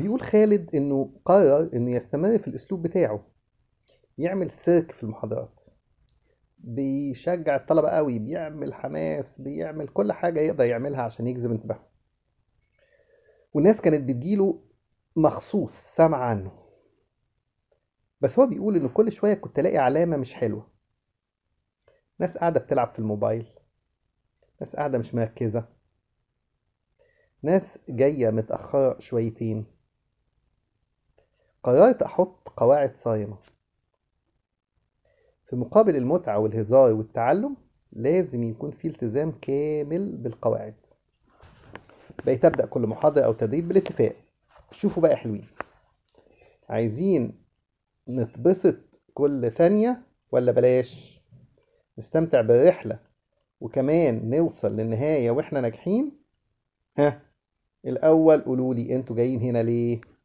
بيقول خالد انه قرر انه يستمر في الاسلوب بتاعه يعمل سيرك في المحاضرات بيشجع الطلبة قوي بيعمل حماس بيعمل كل حاجة يقدر يعملها عشان يجذب انتباههم والناس كانت بتجيله مخصوص سامع عنه بس هو بيقول انه كل شوية كنت الاقي علامة مش حلوة ناس قاعدة بتلعب في الموبايل ناس قاعدة مش مركزة ناس جاية متأخرة شويتين قررت أحط قواعد صارمة في مقابل المتعة والهزار والتعلم لازم يكون في التزام كامل بالقواعد بقيت أبدأ كل محاضرة أو تدريب بالاتفاق شوفوا بقى حلوين عايزين نتبسط كل ثانية ولا بلاش نستمتع بالرحلة وكمان نوصل للنهاية وإحنا ناجحين ها الأول قولوا لي أنتوا جايين هنا ليه